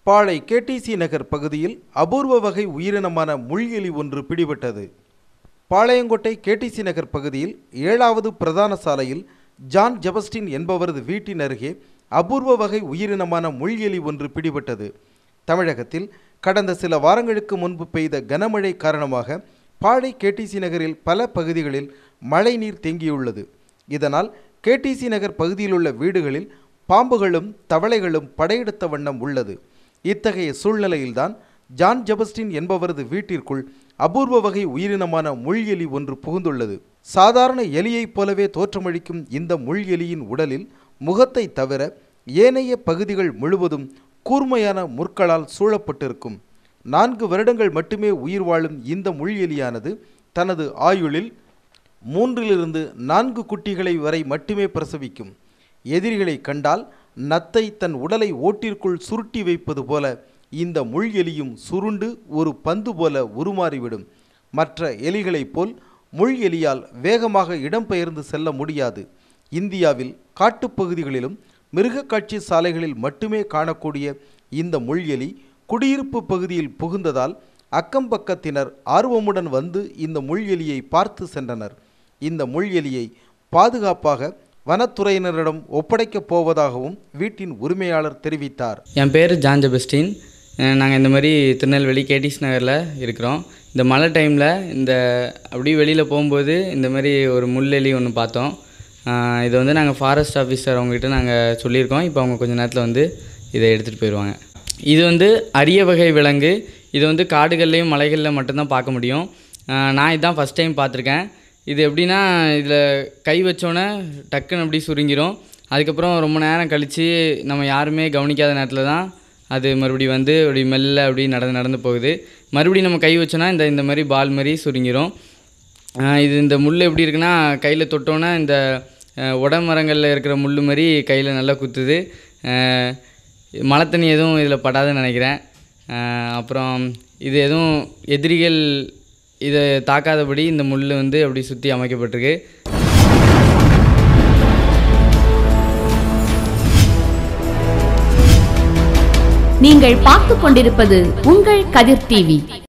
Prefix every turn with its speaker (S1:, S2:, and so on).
S1: பாளை KTC நகர் பகுதியில் அபூர்வ வகை உயிரினமான முள்எலி ஒன்று பிடிபட்டது பாளையங்கோட்டை கேடிசி நகர் பகுதியில் ஏழாவது பிரதான சாலையில் ஜான் ஜெபஸ்டின் என்பவரது வீட்டின் அருகே அபூர்வ வகை உயிரினமான முள்எலி ஒன்று பிடிபட்டது தமிழகத்தில் கடந்த சில வாரங்களுக்கு முன்பு பெய்த கனமழை காரணமாக பாளை கேடிசி நகரில் பல பகுதிகளில் மழைநீர் தேங்கியுள்ளது இதனால் கேடிசி நகர் பகுதியில் உள்ள வீடுகளில் பாம்புகளும் தவளைகளும் படையெடுத்த வண்ணம் உள்ளது இத்தகைய சூழ்நிலையில்தான் ஜான் ஜெபஸ்டின் என்பவரது வீட்டிற்குள் அபூர்வ வகை உயிரினமான முள் எலி ஒன்று புகுந்துள்ளது சாதாரண எலியைப் போலவே தோற்றமளிக்கும் இந்த முள் எலியின் உடலில் முகத்தை தவிர ஏனைய பகுதிகள் முழுவதும் கூர்மையான முற்களால் சூழப்பட்டிருக்கும் நான்கு வருடங்கள் மட்டுமே உயிர் வாழும் இந்த முள் எலியானது தனது ஆயுளில் மூன்றிலிருந்து நான்கு குட்டிகளை வரை மட்டுமே பிரசவிக்கும் எதிரிகளை கண்டால் நத்தை தன் உடலை ஓட்டிற்குள் சுருட்டி வைப்பது போல இந்த முள் எலியும் சுருண்டு ஒரு பந்து போல உருமாறிவிடும் மற்ற எலிகளைப் போல் முள் எலியால் வேகமாக இடம்பெயர்ந்து செல்ல முடியாது இந்தியாவில் காட்டுப்பகுதிகளிலும் மிருகக்காட்சி சாலைகளில் மட்டுமே காணக்கூடிய இந்த முள் எலி குடியிருப்பு பகுதியில் புகுந்ததால் அக்கம் பக்கத்தினர் ஆர்வமுடன் வந்து இந்த முள் எலியை பார்த்து சென்றனர் இந்த முள் எலியை பாதுகாப்பாக வனத்துறையினரிடம் ஒப்படைக்கப் போவதாகவும் வீட்டின் உரிமையாளர் தெரிவித்தார்
S2: என் பேர் ஜான் ஜெபஸ்டின் நாங்கள் இந்த மாதிரி திருநெல்வேலி கேடிஸ் நகரில் இருக்கிறோம் இந்த மழை டைமில் இந்த அப்படியே வெளியில் போகும்போது இந்த மாதிரி ஒரு முள்ளெலி ஒன்று பார்த்தோம் அஹ் இதை வந்து நாங்கள் ஃபாரஸ்ட் ஆஃபீஸர் அவங்ககிட்ட நாங்கள் சொல்லியிருக்கோம் இப்போ அவங்க கொஞ்ச நேரத்தில் வந்து இதை எடுத்துகிட்டு போயிடுவாங்க இது வந்து அரிய வகை விலங்கு இது வந்து காடுகள்லேயும் மலைகளில் மட்டும்தான் பார்க்க முடியும் அஹ் நான் இதான் ஃபஸ்ட் டைம் பார்த்துருக்கேன் இது எப்படின்னா இதில் கை வச்சோன்னே டக்குன்னு அப்படி சுருங்கிரும் அதுக்கப்புறம் ரொம்ப நேரம் கழித்து நம்ம யாருமே கவனிக்காத நேரத்தில் தான் அது மறுபடியும் வந்து அப்படி மெல்ல அப்படி நடந்து நடந்து போகுது மறுபடியும் நம்ம கை வச்சோன்னா இந்த இந்த மாதிரி பால் மாதிரி சுருங்கிரும் ஆஹ் இது இந்த முள் எப்படி இருக்குன்னா கையில் தொட்டோன்னே இந்த ஆஹ் உட மரங்களில் இருக்கிற முள் மாதிரி கையில் நல்லா குத்துது ஆஹ் மழை தண்ணி எதுவும் இதில் படாதுன்னு நினைக்கிறேன் ஆஹ் அப்புறம் இது எதுவும் எதிரிகள் இதை தாக்காதபடி இந்த முள் வந்து அப்படி சுற்றி அமைக்கப்பட்டிருக்கு
S3: நீங்கள் பார்த்துக் கொண்டிருப்பது உங்கள் கதிர் டிவி